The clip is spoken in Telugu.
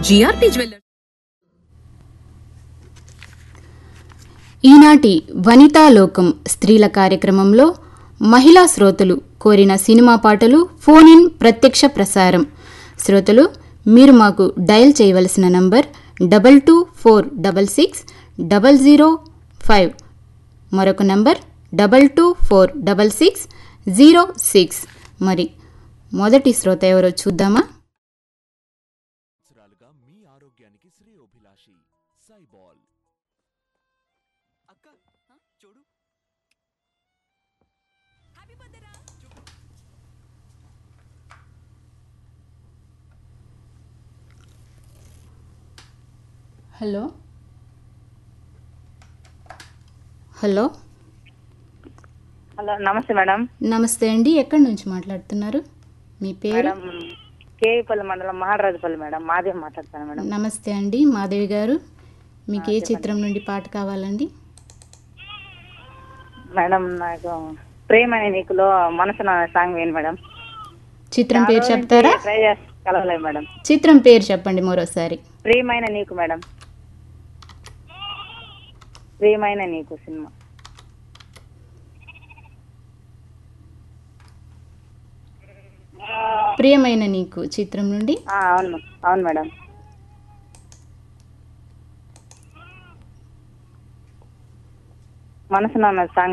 జిఆర్పి జ్యువెల్లర్స్ ఈనాటి వనితాలోకం స్త్రీల కార్యక్రమంలో మహిళా శ్రోతలు కోరిన సినిమా పాటలు ఫోన్ ఇన్ ప్రత్యక్ష ప్రసారం శ్రోతలు మీరు మాకు డయల్ చేయవలసిన number double two four double six double zero five మరొక number double two four double six zero six మరి మొదటి శ్రోత ఎవరో చూద్దామా సంవత్సరాలుగా మీ ఆరోగ్యానికి శ్రేయోభిలాషి సైబాల్ అక్క చూడు హలో హలో హలో నమస్తే మేడం నమస్తే అండి ఎక్కడి నుంచి మాట్లాడుతున్నారు మీ పేరు మేడం కేవీపల్లి మండలం మహారాజపల్లి మేడం మాదేవి మాట్లాడతాను మేడం నమస్తే అండి మాధవి గారు మీకు ఏ చిత్రం నుండి పాట కావాలండి మేడం నాకు ప్రేమ అనే నీకులో మనసు నా సాంగ్ వేయండి మేడం చిత్రం పేరు చెప్తారా ట్రై చేసి కలవలేదు మేడం చిత్రం పేరు చెప్పండి మరోసారి ప్రియమైన నీకు మేడం ప్రియమైన నీకు సినిమా ప్రియమైన నీకు చిత్రం నుండి ఆ, అవును అవును మేడం మనసు నాన్న సాంగ్